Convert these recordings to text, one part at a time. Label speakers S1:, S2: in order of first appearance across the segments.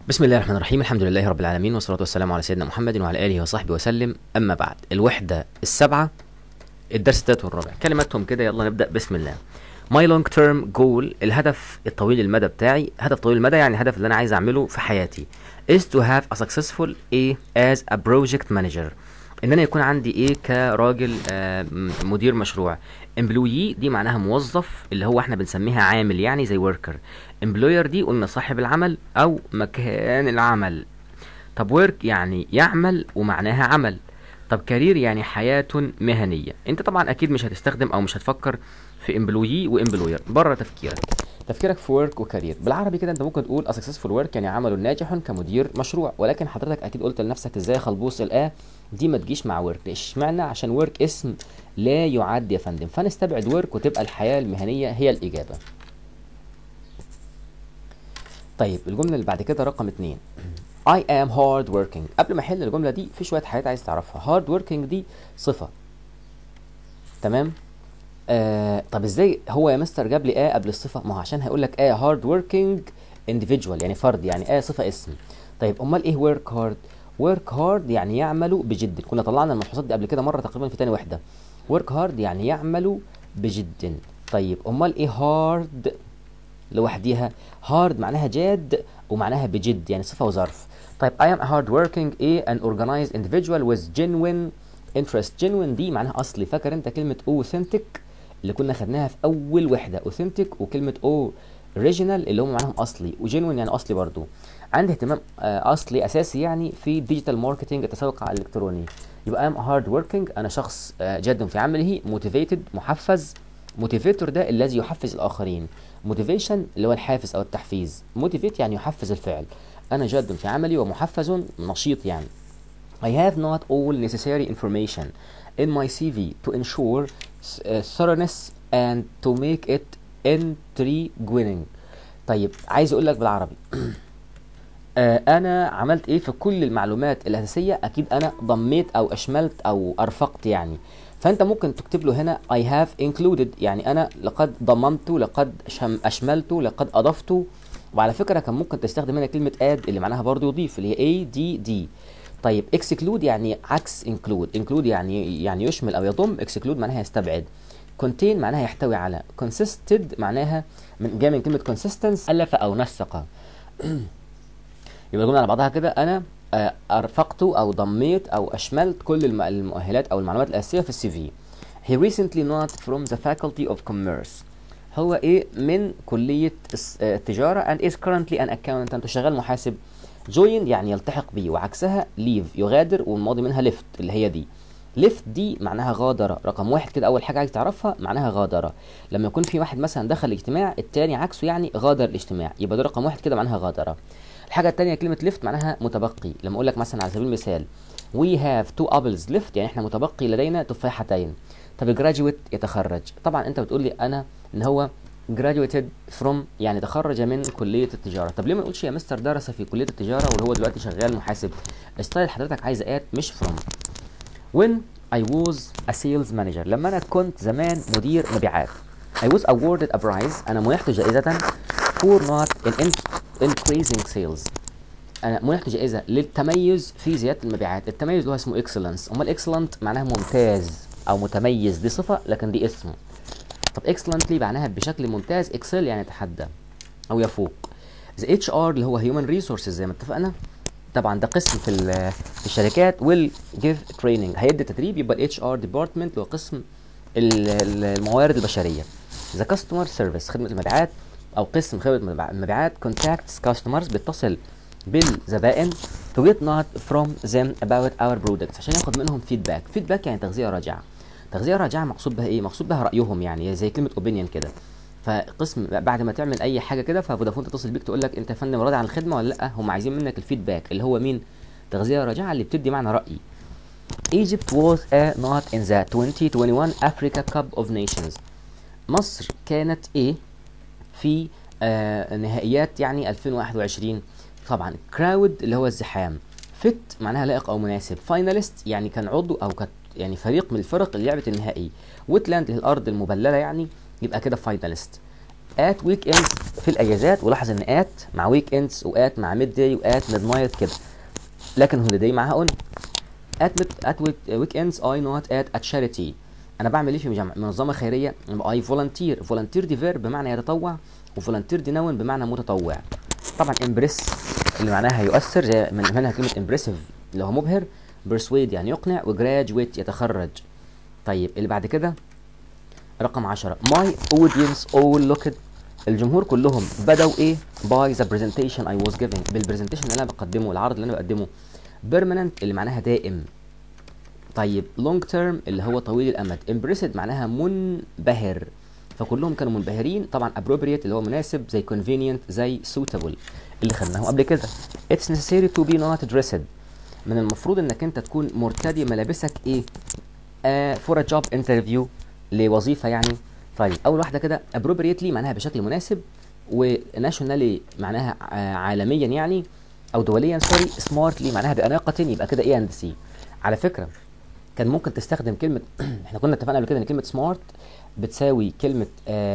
S1: بسم الله الرحمن الرحيم الحمد لله رب العالمين والصلاة والسلام على سيدنا محمد وعلى آله وصحبه وسلم أما بعد الوحدة السبعة الدرس الثالث والرابع كلماتهم كده يلا نبدأ بسم الله My long term goal الهدف الطويل المدى بتاعي هدف طويل المدى يعني الهدف اللي أنا عايز أعمله في حياتي is to have a successful A as a project manager ان انا يكون عندي ايه كراجل آه، م- مدير مشروع امبلويي دي معناها موظف اللي هو احنا بنسميها عامل يعني زي وركر امبلوير دي قلنا صاحب العمل او مكان العمل طب ورك يعني يعمل ومعناها عمل طب كارير يعني حياة مهنية انت طبعا اكيد مش هتستخدم او مش هتفكر في امبلويي وامبلوير بره تفكيرك تفكيرك في ورك وكارير بالعربي كده انت ممكن تقول a successful work يعني عمل ناجح كمدير مشروع ولكن حضرتك اكيد قلت لنفسك ازاي خلبوص الاه دي ما تجيش مع ورك اشمعنى عشان ورك اسم لا يعد يا فندم فنستبعد ورك وتبقى الحياة المهنية هي الإجابة طيب الجملة اللي بعد كده رقم اتنين I am hard working قبل ما احل الجملة دي في شوية حاجات عايز تعرفها hard working دي صفة تمام آه طب ازاي هو يا مستر جاب لي اه قبل الصفة ما هو عشان هيقول لك اه hard working individual يعني فرد يعني اه صفة اسم طيب امال ايه work hard work hard يعني يعمل بجد كنا طلعنا الملحوظات دي قبل كده مرة تقريبا في تاني وحدة work hard يعني يعمل بجد طيب امال ايه hard لوحديها hard معناها جاد ومعناها بجد يعني صفة وظرف طيب I am a hard working a an organized individual with genuine interest genuine دي معناها أصلي فاكر أنت كلمة authentic اللي كنا خدناها في أول وحدة authentic وكلمة original اللي هم معناهم أصلي وgenuine يعني أصلي برضو عندي اهتمام آه، أصلي أساسي يعني في digital marketing التسوق الإلكتروني يبقى I'm a hard working أنا شخص آه، جاد في عمله motivated محفز موتيفيتور ده الذي يحفز الآخرين موتيفيشن اللي هو الحافز أو التحفيز موتيفيت يعني يحفز الفعل أنا جاد في عملي ومحفز نشيط يعني I have not all necessary information in my CV to ensure uh, thoroughness and to make it intriguing طيب عايز اقول لك بالعربي آه، انا عملت ايه في كل المعلومات الاساسيه اكيد انا ضميت او اشملت او ارفقت يعني فانت ممكن تكتب له هنا I have included يعني انا لقد ضممت لقد شم اشملت لقد اضفت وعلى فكره كان ممكن تستخدم هنا كلمه add اللي معناها برضو يضيف اللي هي A D D طيب exclude يعني عكس include include يعني يعني يشمل او يضم exclude معناها يستبعد contain معناها يحتوي على consisted معناها من جاي من كلمه consistence الف او نسق يبقى الجمله على بعضها كده انا آه، ارفقت او ضميت او اشملت كل الم- المؤهلات او المعلومات الاساسيه في السي في he recently not from the faculty of commerce هو ايه من كليه الس- آه، التجاره and is currently an accountant وشغال محاسب join يعني يلتحق به وعكسها leave يغادر والماضي منها left اللي هي دي left دي معناها غادر رقم واحد كده اول حاجه عايز تعرفها معناها غادر لما يكون في واحد مثلا دخل الاجتماع التاني عكسه يعني غادر الاجتماع يبقى ده رقم واحد كده معناها غادر الحاجه التانيه كلمه left معناها متبقي لما اقول لك مثلا على سبيل المثال we have two apples left يعني احنا متبقي لدينا تفاحتين طب graduate يتخرج طبعا انت بتقول لي انا ان هو graduated from يعني تخرج من كليه التجاره طب ليه ما نقولش يا مستر درس في كليه التجاره وهو دلوقتي شغال محاسب ستايل حضرتك عايز ات مش from when I was a sales manager لما انا كنت زمان مدير مبيعات I was awarded a prize انا منحت جائزة for not in increasing sales انا منحت جائزة للتميز في زيادة المبيعات التميز اللي هو اسمه excellence امال excellent معناها ممتاز او متميز دي صفة لكن دي اسم طب excellently معناها بشكل ممتاز excel يعني يتحدى او يفوق the HR اللي هو human resources زي ما اتفقنا طبعا ده قسم في ال- في الشركات will give training هيدي تدريب يبقى ال HR department اللي هو قسم ال- ال- الموارد البشريه the customer service خدمه المبيعات او قسم خدمه المبيع- المبيعات contacts customers بيتصل بالزبائن to get not from them about our products عشان ياخد منهم فيدباك فيدباك يعني تغذيه راجعه تغذيه راجعه مقصود بها ايه مقصود بها رايهم يعني زي كلمه opinion كده فقسم بعد ما تعمل اي حاجه كده ففودافون تتصل بيك تقول لك انت يا فندم راضي عن الخدمه ولا لا هم عايزين منك الفيدباك اللي هو مين تغذيه راجعه اللي بتدي معنى راي Egypt was a not in the 2021 Africa Cup of Nations مصر كانت ايه في آه نهائيات يعني 2021 طبعا كراود اللي هو الزحام فت معناها لائق او مناسب فايناليست يعني كان عضو او كانت يعني فريق من الفرق اللي لعبت النهائي ويتلاند اللي هي الارض المبلله يعني يبقى كده فايناليست at weekends في الاجازات ولاحظ ان at مع weekends وات مع mid day وات midnight كده لكن holiday معاها on at mid, at week, weekends I not at a charity انا بعمل ايه في مجمع منظمه خيريه I volunteer volunteer دي verb بمعنى يتطوع وفولنتير دي نون بمعنى متطوع طبعا امبريس اللي معناها يؤثر زي من منها كلمه امبريسيف اللي هو مبهر برسويد يعني يقنع وجراجويت يتخرج طيب اللي بعد كده رقم 10 my audience all looked الجمهور كلهم بدأوا ايه by the presentation I was giving بالبرزنتيشن اللي انا بقدمه العرض اللي انا بقدمه permanent اللي معناها دائم طيب long term اللي هو طويل الامد impressed معناها منبهر فكلهم كانوا منبهرين طبعا appropriate اللي هو مناسب زي convenient زي suitable اللي خدناه قبل كده it's necessary to be not dressed من المفروض انك انت تكون مرتدي ملابسك ايه آه for a job interview لوظيفه يعني طيب اول واحده كده appropriately معناها بشكل مناسب وناشونالي معناها آه عالميا يعني او دوليا سوري سمارتلي معناها باناقه يبقى كده ايه اند سي على فكره كان ممكن تستخدم كلمه احنا كنا اتفقنا قبل كده ان كلمه سمارت بتساوي كلمة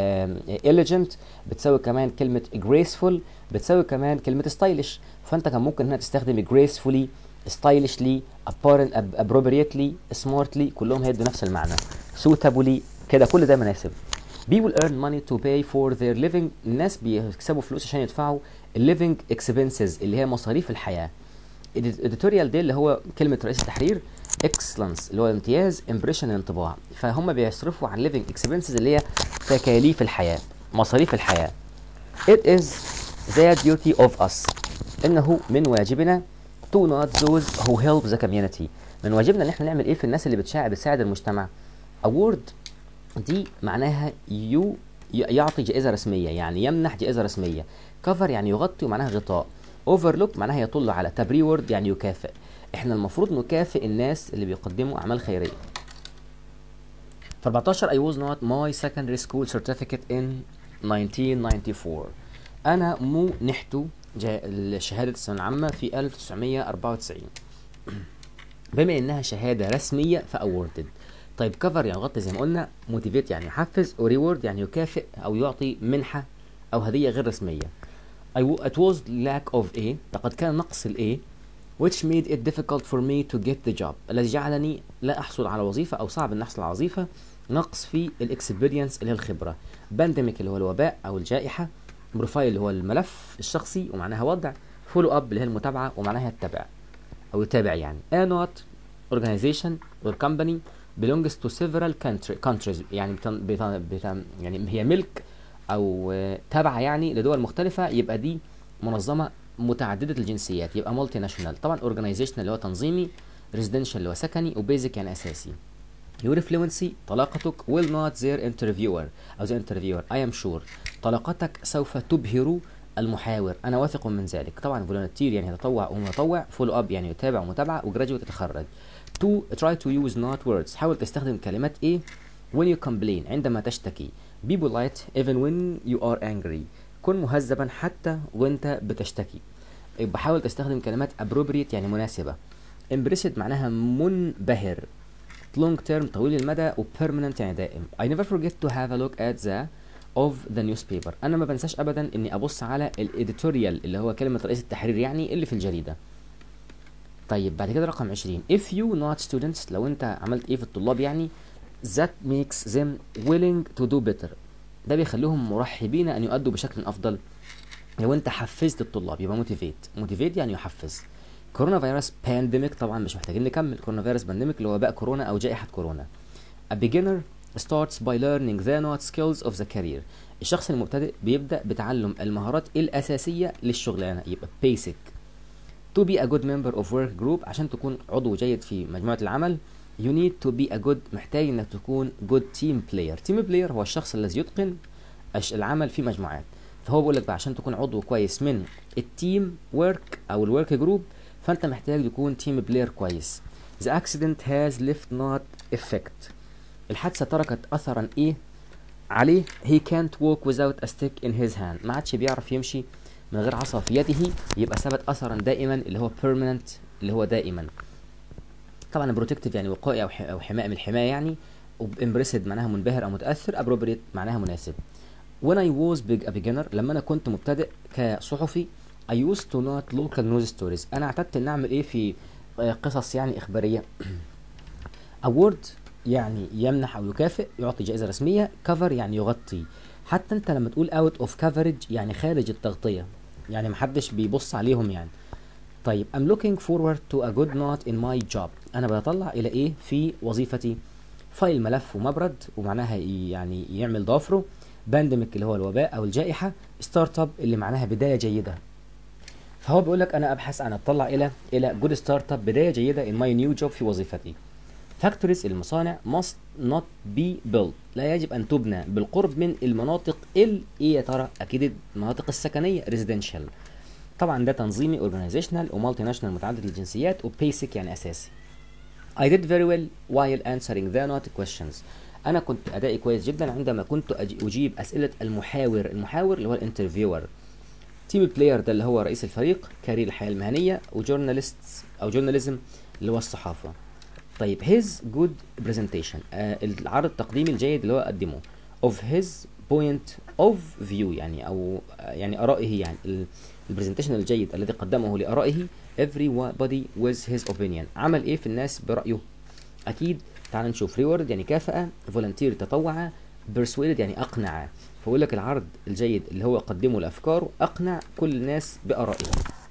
S1: elegant بتساوي كمان كلمة graceful بتساوي كمان كلمة stylish فأنت كان ممكن هنا تستخدم gracefully stylishly appropriately smartly كلهم هيدوا نفس المعنى suitably كده كل ده مناسب people earn money to pay for their living الناس بيكسبوا فلوس عشان يدفعوا living expenses اللي هي مصاريف الحياة editorial دي اللي هو كلمة رئيس التحرير excellence اللي هو الامتياز impression الانطباع فهم بيصرفوا عن living expenses اللي هي تكاليف الحياة مصاريف الحياة it is the duty of us انه من واجبنا to not those who help the community من واجبنا ان احنا نعمل ايه في الناس اللي بتساعد بتساعد المجتمع award دي معناها يو يعطي جائزة رسمية يعني يمنح جائزة رسمية cover يعني يغطي ومعناها غطاء overlook معناها يطل على طب reward يعني يكافئ احنا المفروض نكافئ الناس اللي بيقدموا اعمال خيريه في 14 I was not my secondary school certificate in 1994 انا منحت شهاده الثانويه العامه في 1994 بما انها شهاده رسميه فاوردد طيب كفر يعني يغطي زي ما قلنا موتيفيت يعني يحفز وريورد يعني يكافئ او يعطي منحه او هديه غير رسميه I w- it was lack of A لقد كان نقص ال A which made it difficult for me to get the job الذي جعلني لا أحصل على وظيفة أو صعب أن أحصل على وظيفة نقص في الاكسبيرينس اللي هي الخبرة بانديميك اللي هو الوباء أو الجائحة بروفايل اللي هو الملف الشخصي ومعناها وضع فولو اب اللي هي المتابعة ومعناها يتبع أو يتابع يعني a not organization or company belongs to several country, countries يعني بتن بتن بتن يعني هي ملك او تابعه يعني لدول مختلفه يبقى دي منظمه متعدده الجنسيات يبقى مالتي ناشونال طبعا اورجانيزيشن اللي هو تنظيمي ريزيدنشال اللي هو سكني وبيزك يعني اساسي يور فلوينسي طلاقتك will not their interviewer او the interviewer I am sure طلاقتك سوف تبهر المحاور انا واثق من ذلك طبعا فولنتير يعني يتطوع ومتطوع فولو اب يعني يتابع ومتابعه وجراجويت يتخرج to try to use not words حاول تستخدم كلمات ايه when you complain عندما تشتكي be polite even when you are angry كن مهذبا حتى وانت بتشتكي يبقى حاول تستخدم كلمات appropriate يعني مناسبة impressed معناها منبهر long term طويل المدى و permanent يعني دائم I never forget to have a look at the of the newspaper انا ما بنساش ابدا اني ابص على الاديتوريال اللي هو كلمة رئيس التحرير يعني اللي في الجريدة طيب بعد كده رقم 20 if you not students لو انت عملت ايه في الطلاب يعني that makes them willing to do better ده بيخليهم مرحبين ان يؤدوا بشكل افضل لو انت حفزت الطلاب يبقى موتيفيت موتيفيت يعني يحفز كورونا فيروس بانديميك طبعا مش محتاجين نكمل كورونا فيروس بانديميك اللي هو وباء كورونا او جائحه كورونا A beginner starts by learning the not skills of the career الشخص المبتدئ بيبدا بتعلم المهارات الاساسيه للشغلانه يبقى basic to be a good member of work group عشان تكون عضو جيد في مجموعه العمل you need to be a good محتاج انك تكون good team player team player هو الشخص الذي يتقن العمل في مجموعات فهو بيقول لك بقى عشان تكون عضو كويس من التيم ورك او الورك جروب فانت محتاج تكون تيم بلاير كويس the accident has left not effect الحادثه تركت اثرا ايه عليه he can't walk without a stick in his hand ما عادش بيعرف يمشي من غير عصا في يده يبقى ثبت اثرا دائما اللي هو permanent اللي هو دائما طبعا بروتكتيف يعني وقائي او او حمايه من الحمايه يعني وامبريسد معناها منبهر او متاثر ابروبريت معناها مناسب when I was big a beginner لما انا كنت مبتدئ كصحفي I used to not local news stories انا اعتدت ان اعمل ايه في آه، قصص يعني اخباريه award يعني يمنح او يكافئ يعطي جائزه رسميه cover يعني يغطي حتى انت لما تقول out of coverage يعني خارج التغطيه يعني محدش بيبص عليهم يعني طيب I'm looking forward to a good night in my job انا بتطلع الى ايه في وظيفتي فايل ملف ومبرد ومعناها ي- يعني يعمل ضافره بانديميك اللي هو الوباء او الجائحه ستارت اب اللي معناها بدايه جيده فهو بيقول لك انا ابحث عن اطلع الى الى جود ستارت اب بدايه جيده in my new job في وظيفتي فاكتوريز المصانع must not be built لا يجب ان تبنى بالقرب من المناطق ال ايه يا ترى اكيد المناطق السكنيه residential طبعا ده تنظيمي organizational ومالتي ناشونال متعدد الجنسيات وبيسك يعني اساسي I did very well while answering the not questions انا كنت ادائي كويس جدا عندما كنت أج- اجيب اسئله المحاور المحاور اللي هو الانترفيور تيم بلاير ده اللي هو رئيس الفريق كارير الحياه المهنيه وجورناليست او جورناليزم اللي هو الصحافه طيب his good presentation آه العرض التقديمي الجيد اللي هو قدمه of his point of view يعني او آه يعني ارائه يعني البرزنتيشن الجيد الذي قدمه لارائه everybody with his opinion عمل ايه في الناس برايه اكيد تعال نشوف ريورد يعني كافأة فولنتير تطوع persuaded يعني اقنع فبقول لك العرض الجيد اللي هو قدمه لافكاره اقنع كل الناس بارائه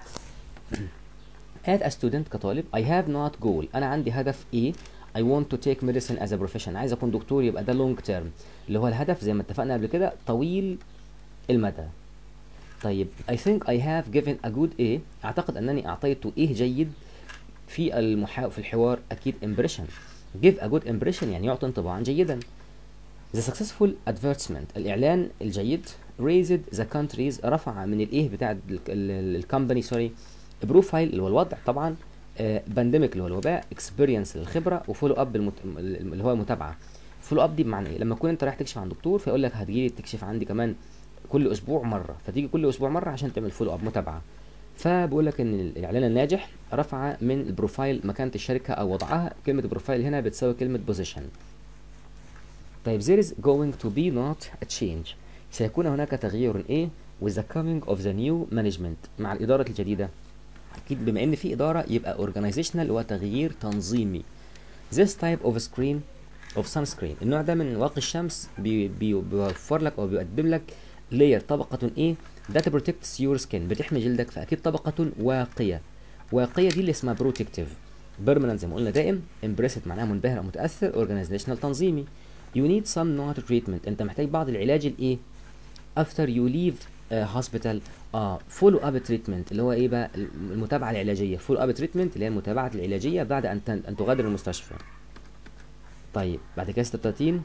S1: as a student كطالب I have not goal أنا عندي هدف إيه I want to take medicine as a profession عايز أكون دكتور يبقى ده long term اللي هو الهدف زي ما اتفقنا قبل كده طويل المدى طيب I think I have given a good A أعتقد أنني أعطيت إيه جيد في المحا... في الحوار أكيد impression give a good impression يعني يعطي انطباعا جيدا The successful advertisement الإعلان الجيد raised the countries رفع من الإيه بتاع الكومباني سوري بروفايل اللي هو الوضع طبعا بانديميك اللي هو الوباء اكسبيرينس للخبره وفولو اب المت... اللي هو المتابعه فولو اب دي بمعنى ايه لما تكون انت رايح تكشف عن دكتور فيقول لك هتجي تكشف عندي كمان كل اسبوع مره فتيجي كل اسبوع مره عشان تعمل فولو اب متابعه فبقول لك ان الاعلان الناجح رفع من البروفايل مكانه الشركه او وضعها كلمه بروفايل هنا بتساوي كلمه بوزيشن طيب there is going to be not a change سيكون هناك تغيير ايه with the coming of the new management مع الاداره الجديده اكيد بما ان في اداره يبقى organizational وتغيير تنظيمي this type of screen of sunscreen النوع ده من واقي الشمس بي بي بيوفر لك او بيقدم لك layer طبقة ايه that protects your skin بتحمي جلدك فاكيد طبقة واقية واقية دي اللي اسمها protective permanent زي ما قلنا دائم impressive معناها منبهر او متاثر organizational تنظيمي you need some not treatment انت محتاج بعض العلاج الايه after you leave هوسبيتال اه فولو اب تريتمنت اللي هو ايه بقى المتابعه العلاجيه فولو اب تريتمنت اللي هي المتابعه العلاجيه بعد ان تن- ان تغادر المستشفى طيب بعد كده 36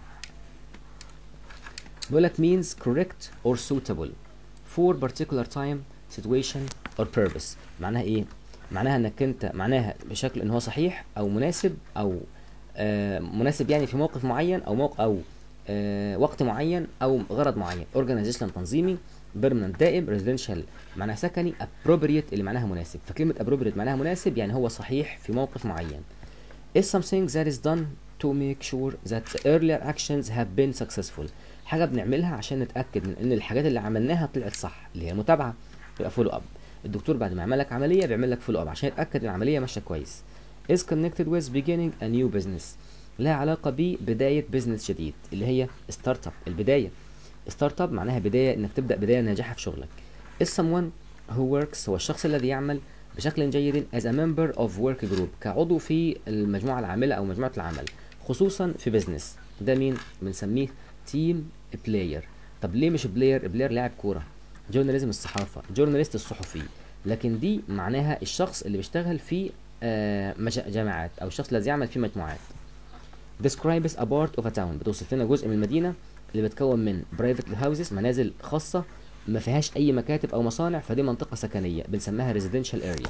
S1: بيقول لك means correct or suitable for particular time situation or purpose معناها ايه معناها انك انت معناها بشكل ان هو صحيح او مناسب او آه مناسب يعني في موقف معين او موقف او آه وقت معين او غرض معين organization تنظيمي permanent دائم residential معناها سكني appropriate اللي معناها مناسب فكلمة appropriate معناها مناسب يعني هو صحيح في موقف معين is something that is done to make sure that the earlier actions have been successful حاجة بنعملها عشان نتأكد من ان الحاجات اللي عملناها طلعت صح اللي هي المتابعة يبقى فولو اب الدكتور بعد ما يعمل لك عملية بيعمل لك فولو اب عشان يتأكد العملية ماشية كويس is connected with beginning a new business لها علاقة ببداية بزنس جديد اللي هي ستارت اب البداية ستارت اب معناها بداية انك تبدأ بداية ناجحة في شغلك is someone who works هو الشخص الذي يعمل بشكل جيد as a member of work group كعضو في المجموعة العاملة أو مجموعة العمل خصوصا في بزنس ده مين بنسميه تيم بلاير طب ليه مش بلاير بلاير لاعب كورة جورناليزم الصحافة جورناليست الصحفي لكن دي معناها الشخص اللي بيشتغل في آه مج- جامعات أو الشخص الذي يعمل في مجموعات describes a part of a town بتوصف لنا جزء من المدينة اللي بتكون من private houses منازل خاصة ما فيهاش أي مكاتب أو مصانع فدي منطقة سكنية بنسميها residential area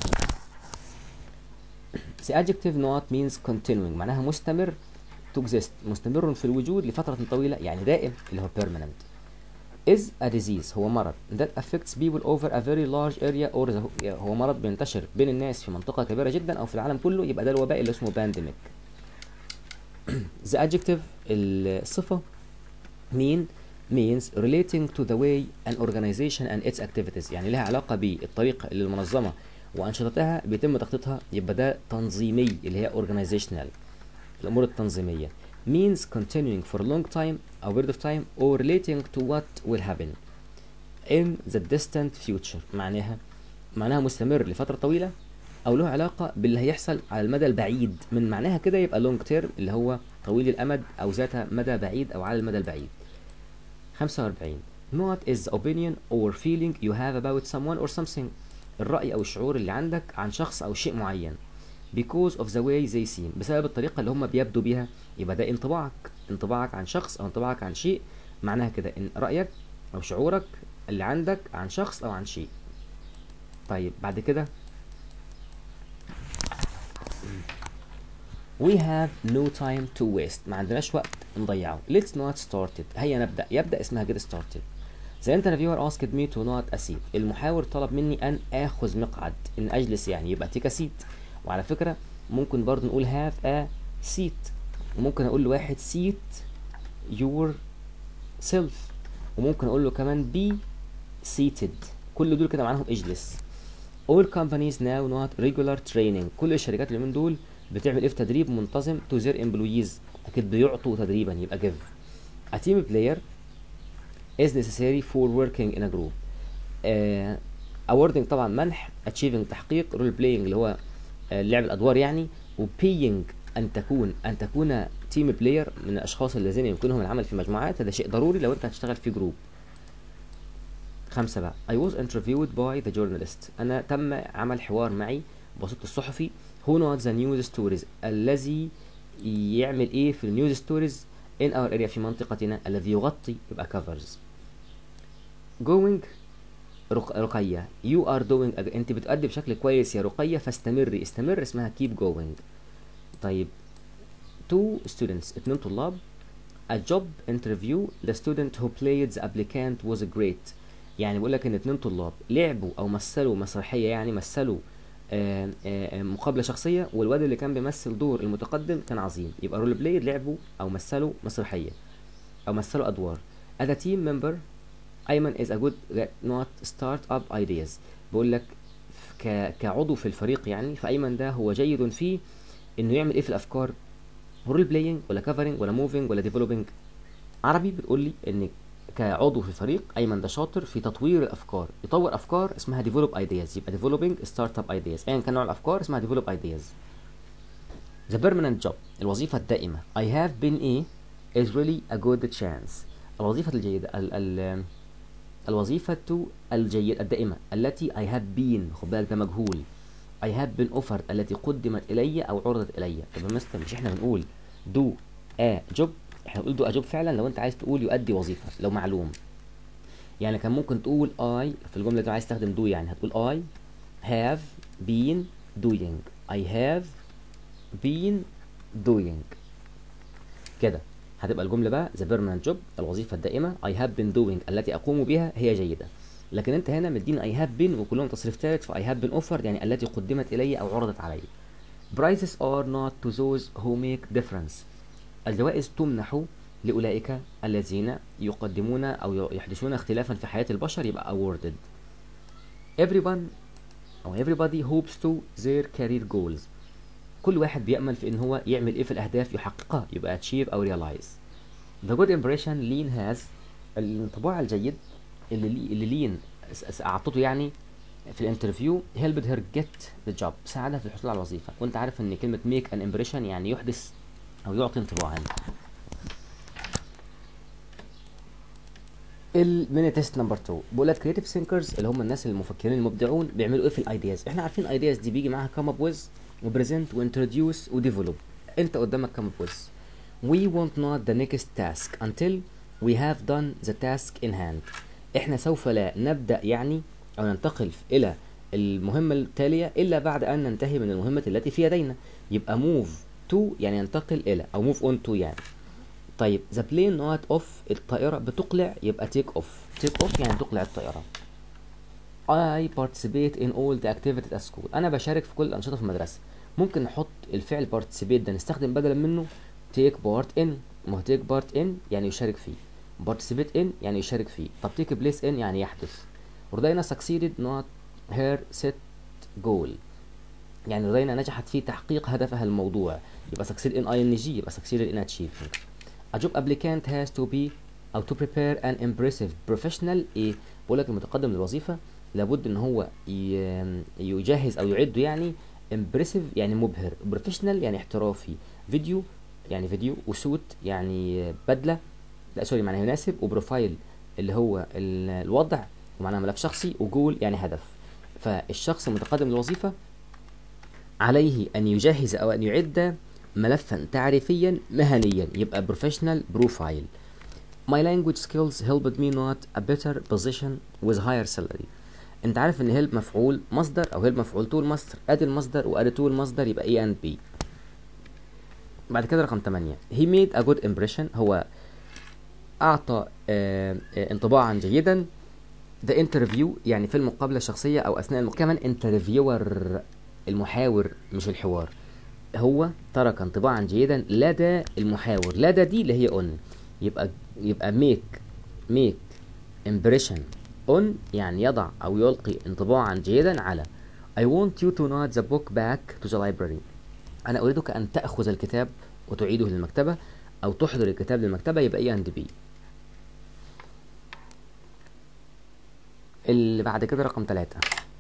S1: The adjective not means continuing معناها مستمر to exist مستمر في الوجود لفترة طويلة يعني دائم اللي هو permanent is a disease هو مرض that affects people over a very large area or the, هو مرض بينتشر بين الناس في منطقة كبيرة جدا أو في العالم كله يبقى ده الوباء اللي اسمه pandemic the adjective الصفة mean means relating to the way an organization and its activities يعني لها علاقة بالطريقة اللي المنظمة وأنشطتها بيتم تخطيطها يبقى ده تنظيمي اللي هي organizational الأمور التنظيمية means continuing for a long time أو period of time or relating to what will happen in the distant future معناها معناها مستمر لفترة طويلة أو له علاقة باللي هيحصل على المدى البعيد من معناها كده يبقى long term اللي هو طويل الأمد أو ذات مدى بعيد أو على المدى البعيد 45 Not is the opinion or feeling you have about someone or something الرأي أو الشعور اللي عندك عن شخص أو شيء معين because of the way they seem بسبب الطريقة اللي هم بيبدوا بيها يبقى ده انطباعك انطباعك عن شخص أو انطباعك عن شيء معناها كده إن رأيك أو شعورك اللي عندك عن شخص أو عن شيء طيب بعد كده We have no time to waste ما عندناش وقت نضيعه Let's not start it هيا نبدأ يبدأ اسمها get started The interviewer asked me to not a seat المحاور طلب مني أن آخذ مقعد إن أجلس يعني يبقى take a seat وعلى فكرة ممكن برضو نقول have a seat وممكن أقول لواحد seat yourself وممكن أقول له كمان be seated كل دول كده معناهم اجلس all companies now not regular training كل الشركات اللي من دول بتعمل ايه في تدريب منتظم to their employees اكيد بيعطوا تدريبا يبقى give a team player is necessary for working in a group uh, awarding طبعا منح achieving تحقيق role playing اللي هو uh, لعب الادوار يعني و paying ان تكون ان تكون تيم بلاير من الاشخاص الذين يمكنهم العمل في مجموعات هذا شيء ضروري لو انت هتشتغل في جروب خمسة بقى I was interviewed by the journalist أنا تم عمل حوار معي بواسطة الصحفي who knows the news stories الذي يعمل ايه في النيوز ستوريز in our area في منطقتنا الذي يغطي يبقى covers going رق... رقية you are doing a... انت بتأدي بشكل كويس يا رقية فاستمري استمر اسمها keep going طيب two students اتنين طلاب a job interview the student who played the applicant was great يعني بيقول لك ان اتنين طلاب لعبوا او مثلوا مسرحيه يعني مثلوا آآ آآ مقابله شخصيه والواد اللي كان بيمثل دور المتقدم كان عظيم يبقى رول بلايد لعبوا او مثلوا مسرحيه او مثلوا ادوار as a team member ايمن is a good not start up ideas بيقول لك ك... كعضو في الفريق يعني فايمن ده هو جيد في انه يعمل ايه في الافكار رول بلاينج ولا كفرنج ولا موفينج ولا ديفلوبينج عربي بتقول لي ان كعضو في فريق ايمن ده شاطر في تطوير الافكار يطور افكار اسمها ديفلوب ايدياز يبقى ديفلوبينج ستارت اب ايدياز ايا كان نوع الافكار اسمها ديفلوب ايدياز ذا بيرمننت جوب الوظيفه الدائمه I have been a is really a good chance الوظيفه الجيده ال ال الوظيفه الجيد الدائمه التي I have been خد بالك ده مجهول I have been offered التي قدمت الي او عرضت الي طب يا مستر مش احنا بنقول do a job احنا بنقول دو اجوب فعلا لو انت عايز تقول يؤدي وظيفه لو معلوم يعني كان ممكن تقول I في الجمله دي عايز تستخدم do يعني هتقول I have been doing I have been doing كده هتبقى الجمله بقى the permanent job الوظيفه الدائمه I have been doing التي اقوم بها هي جيده لكن انت هنا مديني I have been وكلهم تصريف ثالث ف I have been offered يعني التي قدمت الي او عرضت علي Prizes are not to those who make difference الجوائز تمنح لأولئك الذين يقدمون أو يحدثون اختلافا في حياة البشر يبقى awarded everyone أو everybody hopes to their career goals كل واحد بيأمل في إن هو يعمل إيه في الأهداف يحققها يبقى achieve أو realize the good impression lean has الانطباع الجيد اللي اللي لين أعطته يعني في الانترفيو helped her get the job ساعدها في الحصول على الوظيفة وانت عارف ان كلمة make an impression يعني يحدث او يعطي انطباعا الميني تيست نمبر 2 بقول لك كريتيف ثينكرز اللي هم الناس المفكرين المبدعون بيعملوا ايه في الايدياز احنا عارفين الايدياز دي بيجي معاها كام اب ويز وبريزنت وانتروديوس وديفلوب انت قدامك كام اب ويز we want not the next task until we have done the task in hand احنا سوف لا نبدا يعني او ننتقل الى المهمه التاليه الا بعد ان ننتهي من المهمه التي في يدينا يبقى move to يعني ينتقل الى او move on to يعني طيب the plane not off الطائرة بتقلع يبقى take off take off يعني تقلع الطائرة I participate in all the activities at school أنا بشارك في كل الأنشطة في المدرسة ممكن نحط الفعل participate ده نستخدم بدلا منه take part in ما هو take part in يعني يشارك فيه participate in يعني يشارك فيه طب take place in يعني يحدث رودينا succeeded not her set goal يعني رودينا نجحت في تحقيق هدفها الموضوع يبقى succeed in ing يبقى succeeded in achievement a job applicant has to be أو to prepare an impressive professional إيه بقول لك المتقدم للوظيفة لابد إن هو ي- يجهز أو يعد يعني impressive يعني مبهر professional يعني احترافي فيديو يعني فيديو وسوت يعني بدلة لا سوري معناه يناسب وبروفايل اللي هو ال- الوضع ومعناها ملف شخصي وجول يعني هدف فالشخص المتقدم للوظيفة عليه أن يجهز أو أن يعد ملفا تعريفيا مهنيا يبقى professional profile My language skills helped me not a better position with higher salary انت عارف ان help مفعول مصدر او help مفعول طول مصدر ادي المصدر وادي طول المصدر يبقى A and B بعد كده رقم 8 he made a good impression هو اعطى آه آه انطباعا جيدا the interview يعني في المقابله الشخصيه او اثناء المقابله كمان interviewer المحاور مش الحوار هو ترك انطباعا جيدا لدى المحاور لدى دي اللي هي on يبقى يبقى make make impression on يعني يضع او يلقي انطباعا جيدا على I want you to nod the book back to the library انا اريدك ان تاخذ الكتاب وتعيده للمكتبه او تحضر الكتاب للمكتبه يبقى ايه عند بي اللي بعد كده رقم ثلاثة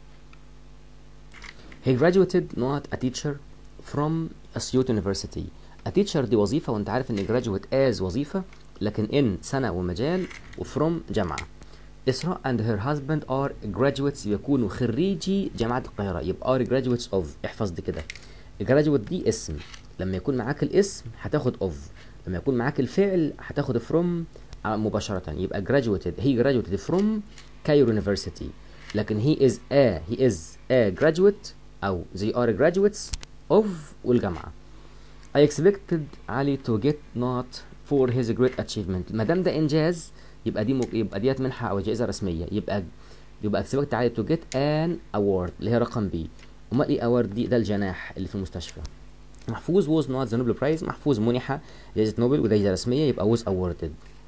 S1: He graduated not a teacher from Asyut University. A teacher دي وظيفة وانت عارف ان graduate as وظيفة لكن in سنة ومجال وفروم جامعة. إسراء and her husband are graduates يكونوا خريجي جامعة القاهرة يبقى are graduates of احفظ دي كده. graduate دي اسم لما يكون معاك الاسم هتاخد of لما يكون معاك الفعل هتاخد from مباشرة يبقى graduated he graduated from Cairo University لكن he is a he is a graduate أو they are graduates of والجامعة I expected علي to get not for his great achievement ما دام ده إنجاز يبقى دي مك... يبقى ديت منحة أو جائزة رسمية يبقى يبقى expected علي to get an award اللي هي رقم بي أمال إيه award دي ده الجناح اللي في المستشفى محفوظ was not the Nobel Prize محفوظ منح جائزة نوبل وده جائزة رسمية يبقى was awarded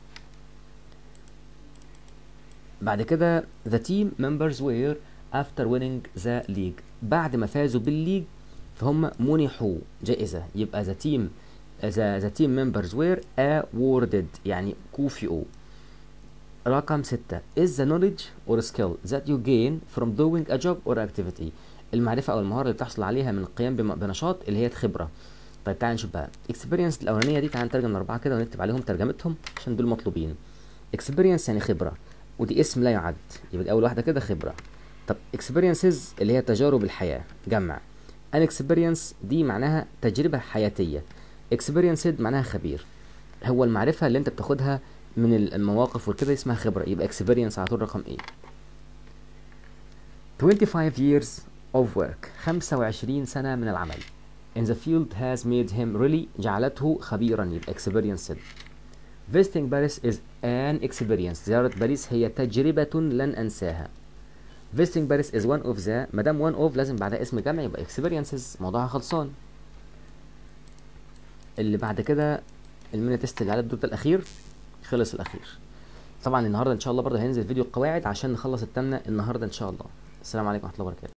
S1: بعد كده the team members were after winning the league بعد ما فازوا بالليج فهم منحوا جائزة يبقى the team the, the team members were awarded يعني كوفئوا رقم ستة is the knowledge or skill that you gain from doing a job or activity المعرفة أو المهارة اللي بتحصل عليها من القيام بم- بنشاط اللي هي خبرة طيب تعالى نشوف بقى experience الأولانية دي تعالى نترجم الأربعة كده ونكتب عليهم ترجمتهم عشان دول مطلوبين experience يعني خبرة ودي اسم لا يعد يبقى دي أول واحدة كده خبرة طب experiences اللي هي تجارب الحياة جمع an experience دي معناها تجربة حياتية experienced معناها خبير هو المعرفة اللي انت بتاخدها من المواقف وكده اسمها خبرة يبقى experience على طول رقم ايه 25 years of work 25 سنة من العمل in the field has made him really جعلته خبيرا يبقى experienced visiting Paris is an experience زيارة باريس هي تجربة لن أنساها visiting Paris is one of the ما دام one of لازم بعدها اسم جمع يبقى experiences موضوعها خلصان اللي بعد كده المينا تيست اللي على الدور ده الأخير خلص الأخير طبعا النهارده إن شاء الله برضه هينزل فيديو القواعد عشان نخلص التامنة النهارده إن شاء الله السلام عليكم ورحمة الله وبركاته